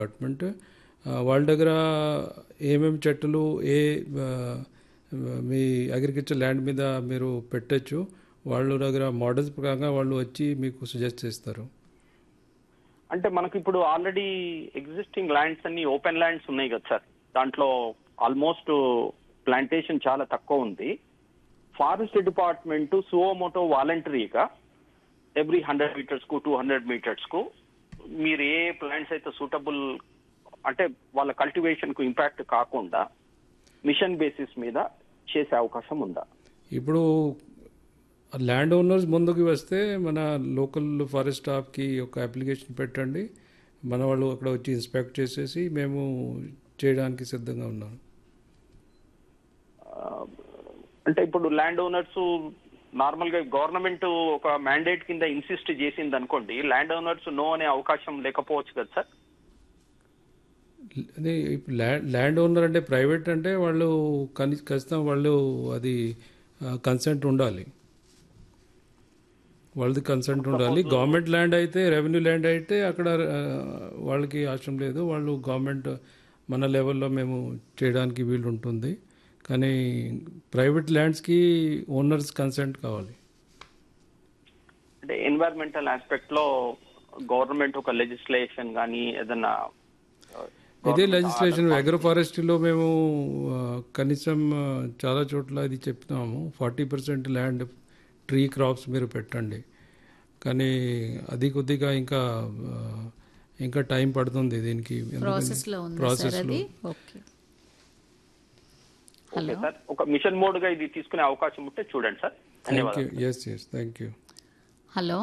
Department ఆ, వాళ్ళ దగ్గర ఏమేమి చెట్టులు ఏ ఆ, మీ అగ్రికల్చర్ ల్యాండ్ మీద మీరు పెట్టచ్చు వాళ్ళ దగ్గర మోడల్స్ ప్రకారంగా వాళ్ళు వచ్చి మీకు సజెస్ట్ చేస్తారు అంటే మనకి ఇప్పుడు ఆల్రెడీ ఎగ్జిస్టింగ్ ల్యాండ్స్ అన్ని ఓపెన్ ల్యాండ్స్ ఉన్నాయి కదా సార్ దాంట్లో ఆల్మోస్ట్ ప్లాంటేషన్ చాలా తక్కువ ఉంది ఫారెస్ట్ డిపార్ట్మెంట్ సువోమోటో వాలంటరీగా ఎవ్రీ హండ్రెడ్ మీటర్స్ కు టూ హండ్రెడ్ మీటర్స్ కు మీరు ఏ ప్లాంట్స్ అయితే సూటబుల్ అంటే వాళ్ళ కల్టివేషన్ కు ఇంపాక్ట్ కాకుండా మిషన్ బేసిస్ మీద చేసే అవకాశం ఉందా ఇప్పుడు ల్యాండ్ ఓనర్స్ ముందుకు వస్తే మన లోకల్ ఫారెస్ట్ స్టాఫ్కి ఒక అప్లికేషన్ పెట్టండి మన వాళ్ళు అక్కడ వచ్చి ఇన్స్పెక్ట్ చేసేసి మేము చేయడానికి సిద్ధంగా ఉన్నాం ఆ, అంటే ఇప్పుడు ల్యాండ్ ఓనర్స్ నార్మల్ గా గవర్నమెంట్ ఒక మ్యాండేట్ కింద ఇన్సిస్ట్ చేసింది అనుకోండి ల్యాండ్ ఓనర్స్ నో అనే అవకాశం లేకపోవచ్చు కదా సార్ అదే ఇప్పుడు ల్యాండ్ ల్యాండ్ ఓనర్ అంటే ప్రైవేట్ అంటే వాళ్ళు కని ఖచ్చితంగా వాళ్ళు అది కన్సెంట్ ఉండాలి వాళ్ళది కన్సెంట్ ఉండాలి గవర్నమెంట్ ల్యాండ్ అయితే రెవెన్యూ ల్యాండ్ అయితే అక్కడ ఆ, వాళ్ళకి అవసరం లేదు వాళ్ళు గవర్నమెంట్ మన లెవెల్లో మేము చేయడానికి వీలు ఉంటుంది కానీ ప్రైవేట్ ల్యాండ్స్కి ఓనర్స్ కన్సెంట్ కావాలి అంటే ఎన్వైరన్మెంటల్ ఆస్పెక్ట్ లో గవర్నమెంట్ ఒక లెజిస్లేషన్ కానీ ఏదన్నా ఆ, ఇదే లెజిస్లేషన్ అగ్రో ఫారెస్ట్రీలో మేము ఆ, కనీసం ఆ, చాలా చోట్ల ఇది చెప్తున్నాము forty percent land tree crops మీరు పెట్టండి కానీ అది కొద్దిగా ఇంకా ఆ, ఇంకా టైం పడుతుంది దీనికి ప్రాసెస్ లో ఉంది సార్ ప్రాసెస్లో అది ఓకే హలో సార్ ఒక మిషన్ మోడ్ గా ఇది తీసుకునే అవకాశం ఉంటే చూడండి సార్ థ్యాంక్ యూ ధన్యవాదాలు yes yes thank you hello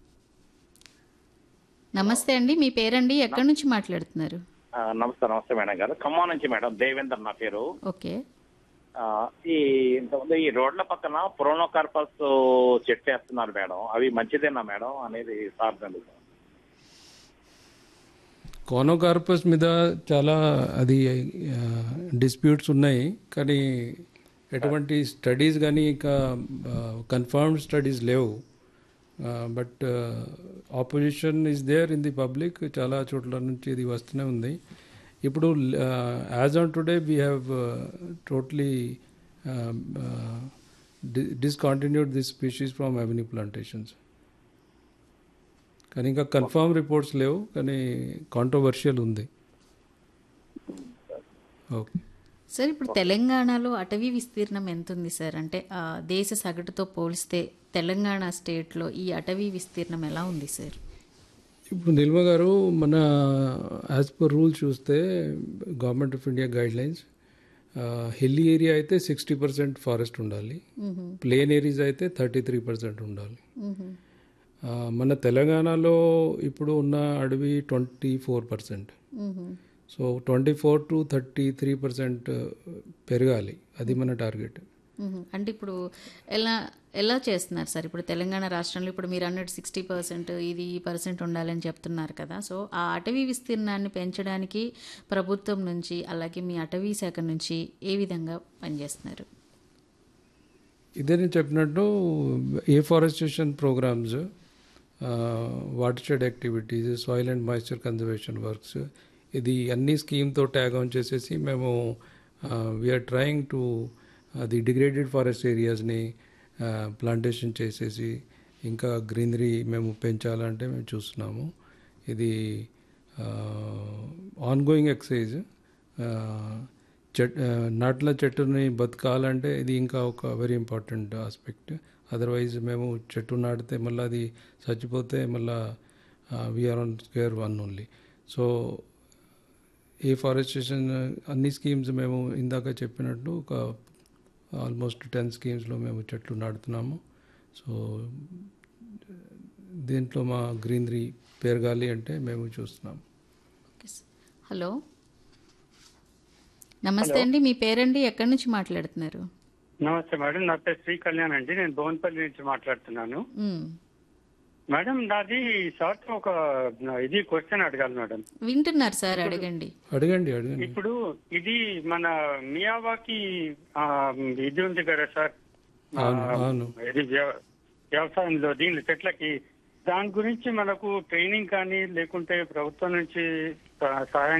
నమస్తే అండి మీ పేరండి ఎక్కడి నుంచి మాట్లాడుతున్నారు ఆ, నమస్తే నమస్తే మేడం గారు ఖమ్మం నుంచి మేడం దేవేందర్ నా పేరు ఓకే ఆ, ఈ ఇంతకుముందు ఈ రోడ్ల పక్కన ప్రోనోకార్పస్ చెట్టు వేస్తున్నారు మేడం అవి మంచిదేనా మేడం అనేది సార్ అడుగుతాను. కోనోకార్పస్ మీద చాలా అది డిస్ప్యూట్స్ ఉన్నాయి కానీ ఎటువంటి స్టడీస్ కానీ ఇంకా కన్ఫర్మ్డ్ స్టడీస్ లేవు but opposition is there in the public చాలా చోట్ల నుంచి ఇది వస్తూనే ఉంది ఇప్పుడు as on today we have totally discontinued this species from avenue plantations కానీ ఇంకా కన్ఫర్మ్ రిపోర్ట్స్ లేవు కానీ కాంట్రవర్షియల్ ఉంది ఓకే సార్ ఇప్పుడు తెలంగాణలో అటవీ విస్తీర్ణం ఎంత ఉంది సార్ అంటే ఆ, దేశ సగటుతో పోలిస్తే తెలంగాణ స్టేట్లో ఈ అటవీ విస్తీర్ణం ఎలా ఉంది సార్ ఇప్పుడు నిల్మ గారు మన యాజ్ పర్ రూల్ చూస్తే government of India guidelines hilly area అయితే సిక్స్టీ పర్సెంట్ ఫారెస్ట్ ఉండాలి ప్లేన్ ఏరియాస్ అయితే థర్టీ త్రీ పర్సెంట్ ఉండాలి ఆ, మన తెలంగాణలో ఇప్పుడు ఉన్న అడవి twenty four percent so twenty four to thirty three percent పెరగాలి అది మన టార్గెట్ మ్మ్. అంటే ఇప్పుడు ఎలా ఎలా చేస్తున్నారు సార్ ఇప్పుడు తెలంగాణ రాష్ట్రంలో ఇప్పుడు మీరు అన్నట్టు సిక్స్టీ పర్సెంట్ ఇది ఈ పర్సెంట్ ఉండాలని చెప్తున్నారు కదా సో ఆ అటవీ విస్తీర్ణాన్ని పెంచడానికి ప్రభుత్వం నుంచి అలాగే మీ అటవీ శాఖ నుంచి ఏ విధంగా పనిచేస్తున్నారు ఇదే నేను చెప్పినట్టు afforestation programmes watershed activities soil and moisture conservation works ఇది అన్ని స్కీమ్తో ట్యాగ్ ఆన్ చేసేసి మేము we're trying to the degraded forest ఏరియాస్ని ప్లాంటేషన్ చేసేసి ఇంకా గ్రీనరీ మేము పెంచాలంటే మేము చూస్తున్నాము ఇది ఆన్గోయింగ్ ఎక్సైజ్ చెట్ నాట్ల చెట్టుని బతకాలంటే ఇది ఇంకా ఒక వెరీ ఇంపార్టెంట్ ఆస్పెక్ట్ అదర్వైజ్ మేము చెట్టు నాటితే మళ్ళీ అది చచ్చిపోతే మళ్ళీ we're on square one only so afforestation అన్ని స్కీమ్స్ మేము ఇందాక చెప్పినట్టు ఒక ఆల్మోస్ట్ టెన్ స్కీమ్స్లో మేము చెట్లు నాటుతున్నాము సో దీంట్లో మా గ్రీనరీ పెరగాలి అంటే మేము చూస్తున్నాము ఓకే సార్. హలో నమస్తే అండి మీ పేరండి ఎక్కడి నుంచి మాట్లాడుతున్నారు నమస్తే మేడం నా పేరు శ్రీ కళ్యాణ్ అండి నేను భువన్పల్లి నుంచి మాట్లాడుతున్నాను మ్మ్. మేడం నాది సార్ ఒక ఇది క్వశ్చన్ అడగాలి మేడం వింటున్నారు సార్ అడగండి అడగండి అడగండి ఇప్పుడు ఇది మన మియావాకి ఆ, ఇది ఉంది కదా సార్ ఆ, అవును, అవును. ఇది వ్య- వ్యవసాయంలో దీని చెట్లకి దాని గురించి మనకు ట్రైనింగ్ కానీ లేకుంటే ప్రభుత్వం నుంచి సహాయం